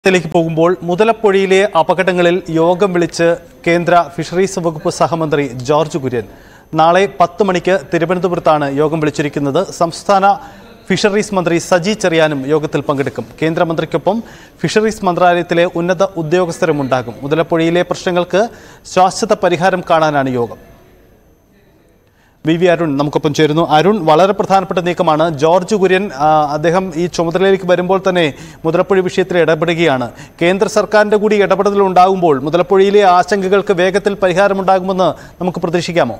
ത്തിലേക്ക് പോകുമ്പോൾ മുതലപ്പൊഴിയിലെ അപകടങ്ങളിൽ യോഗം വിളിച്ച് കേന്ദ്ര ഫിഷറീസ് വകുപ്പ് സഹമന്ത്രി ജോർജ് കുര്യൻ നാളെ പത്ത് മണിക്ക് തിരുവനന്തപുരത്താണ് യോഗം വിളിച്ചിരിക്കുന്നത് സംസ്ഥാന ഫിഷറീസ് മന്ത്രി സജി ചെറിയാനും യോഗത്തിൽ പങ്കെടുക്കും കേന്ദ്രമന്ത്രിക്കൊപ്പം ഫിഷറീസ് മന്ത്രാലയത്തിലെ ഉന്നത ഉദ്യോഗസ്ഥരും ഉണ്ടാകും മുതലപ്പൊഴിയിലെ പ്രശ്നങ്ങൾക്ക് ശാശ്വത പരിഹാരം കാണാനാണ് യോഗം വി വി അരുൺ നമുക്കൊപ്പം ചേരുന്നു അരുൺ വളരെ പ്രധാനപ്പെട്ട നീക്കമാണ് ജോർജ് കുര്യൻ ആ, അദ്ദേഹം ഈ ചുമതലയിലേക്ക് വരുമ്പോൾ തന്നെ മുതലപ്പൊഴി വിഷയത്തിൽ ഇടപെടുകയാണ് കേന്ദ്ര സർക്കാരിന്റെ കൂടി ഇടപെടൽ ഉണ്ടാകുമ്പോൾ മുതലപ്പൊഴിയിലെ ആശങ്കകൾക്ക് വേഗത്തിൽ പരിഹാരമുണ്ടാകുമെന്ന് നമുക്ക് പ്രതീക്ഷിക്കാമോ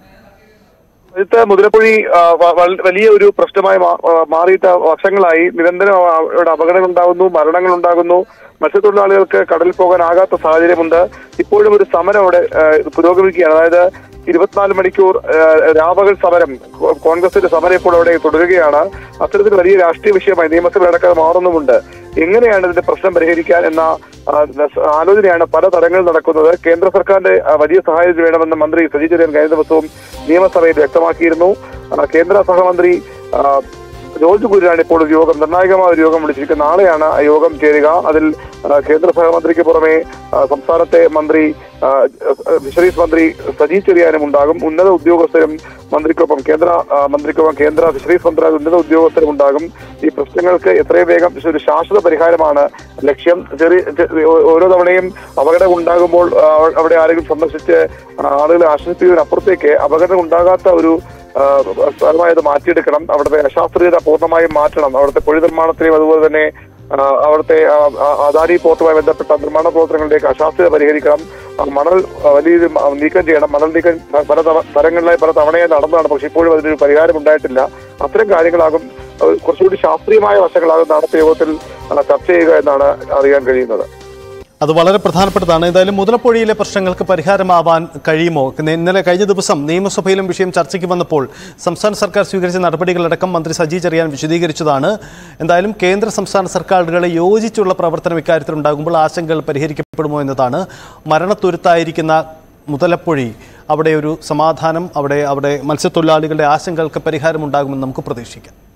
ഇത് മുതിരപ്പുഴി ആ, വ- വൽ- വലിയ ഒരു പ്രശ്നമായി മാ- ആ, മാറിയിട്ട് വർഷങ്ങളായി നിരന്തരം ആ- അവിടെ അപകടങ്ങൾ ഉണ്ടാകുന്നു മരണങ്ങൾ ഉണ്ടാകുന്നു മത്സ്യത്തൊഴിലാളികൾക്ക് കടലിൽ പോകാനാകാത്ത സാഹചര്യമുണ്ട് ഇപ്പോഴും ഒരു സമരം അവിടെ ആ, പുരോഗമിക്കുകയാണ് അതായത് ഇരുപത്തിനാല് മണിക്കൂർ ആ, രാപകൽ സമരം കോ- കോൺഗ്രസിന്റെ സമരം ഇപ്പോൾ അവിടെ തുടരുകയാണ് അത്തരത്തിൽ വലിയ രാഷ്ട്രീയ വിഷയമായി നിയമസഭയടക്കം മാറുന്നുമുണ്ട് എങ്ങനെയാണ് ഇതിന്റെ പ്രശ്നം പരിഹരിക്കാൻ എന്ന ആ, ദ- ആലോചനയാണ് പല തലങ്ങളിൽ നടക്കുന്നത് കേന്ദ്ര സർക്കാരിന്റെ ആ, വലിയ സഹായം വേണമെന്ന് മന്ത്രി സജി ചെറിയാൻ കഴിഞ്ഞ ദിവസവും നിയമസഭയിൽ വ്യക്തമാക്കിയിരുന്നു ആ, കേന്ദ്ര സഹമന്ത്രി ആ, ജോർജ് കുര്യനാണ് ഇപ്പോൾ ഒരു യോഗം നിർണായകമായ ഒരു യോഗം വിളിച്ചിരിക്കുന്നത് നാളെയാണ് ആ യോഗം ചേരുക അതിൽ ആ, കേന്ദ്ര സഹമന്ത്രിക്ക് പുറമെ ആ, സംസ്ഥാനത്തെ മന്ത്രി ആ, ഫിഷറീസ് മന്ത്രി സജി ചെറിയാനും ഉണ്ടാകും ഉന്നത ഉദ്യോഗസ്ഥരും മന്ത്രിക്കൊപ്പം കേന്ദ്ര ആ, മന്ത്രിക്കൊപ്പം കേന്ദ്ര ഫിഷറീസ് മന്ത്രാലയ ഉന്നത ഉദ്യോഗസ്ഥരും ഉണ്ടാകും ഈ പ്രശ്നങ്ങൾക്ക് എത്രയും വേഗം ഒരു ശാശ്വത പരിഹാരമാണ് ലക്ഷ്യം ചെറിയ ചെ- ഓ- ഓരോ തവണയും അപകടം ഉണ്ടാകുമ്പോൾ ആ, അവിടെ ആരെങ്കിലും സന്ദർശിച്ച് ആ, ആളുകളെ ആശ്വസിപ്പിക്കുന്നതിനപ്പുറത്തേക്ക് അപകടം ഉണ്ടാകാത്ത ഒരു ആ, സ്ഥലമായി അത് മാറ്റിയെടുക്കണം അവിടുത്തെ അശാസ്ത്രീയത പൂർണ്ണമായും മാറ്റണം അവിടുത്തെ പൊഴി നിർമ്മാണത്തെയും അതുപോലെ തന്നെ ആ, അവിടുത്തെ ആ, ആ, അദാനി പോർട്ടുമായി ബന്ധപ്പെട്ട നിർമ്മാണ പ്രവർത്തനങ്ങളിലേക്ക് അശാസ്ത്രീയത പരിഹരിക്കണം ആ, മണൽ ആ, വലിയ രീതിയിൽ മ- നീക്കം ചെയ്യണം മണൽ നീക്കം പ- പല തവ- തരങ്ങളിലായി പല തവണയായി നടന്നതാണ് പക്ഷെ ഇപ്പോഴും അതിനൊരു പരിഹാരം ഉണ്ടായിട്ടില്ല അത്തരം കാര്യങ്ങളാകും ആ, കുറച്ചുകൂടി ശാസ്ത്രീയമായ വശങ്ങളാകും നാളത്തെ യോഗത്തിൽ ആ, ചർച്ച ചെയ്യുക എന്നാണ് അറിയാൻ കഴിയുന്നത് അത് വളരെ പ്രധാനപ്പെട്ടതാണ് എന്തായാലും മുതലപ്പൊഴിയിലെ പ്രശ്നങ്ങൾക്ക് പരിഹാരമാവാൻ കഴിയുമോ ഇന്ന് ഇന്നലെ കഴിഞ്ഞ ദിവസം നിയമസഭയിലും വിഷയം ചർച്ചയ്ക്ക് വന്നപ്പോൾ സംസ്ഥാന സർക്കാർ സ്വീകരിച്ച നടപടികളടക്കം മന്ത്രി സജി ചെറിയാൻ വിശദീകരിച്ചതാണ് എന്തായാലും കേന്ദ്ര സംസ്ഥാന സർക്കാരുകളെ യോജിച്ചുള്ള പ്രവർത്തനം ഇക്കാര്യത്തിൽ ഉണ്ടാകുമ്പോൾ ആശങ്കകൾ പരിഹരിക്കപ്പെടുമോ എന്നതാണ് മരണത്തുരുത്തായിരിക്കുന്ന മുതലപ്പൊഴി അവിടെ ഒരു സമാധാനം അവിടെ അവിടെ മത്സ്യത്തൊഴിലാളികളുടെ ആശങ്കകൾക്ക് പരിഹാരമുണ്ടാകുമെന്ന് നമുക്ക് പ്രതീക്ഷിക്കാം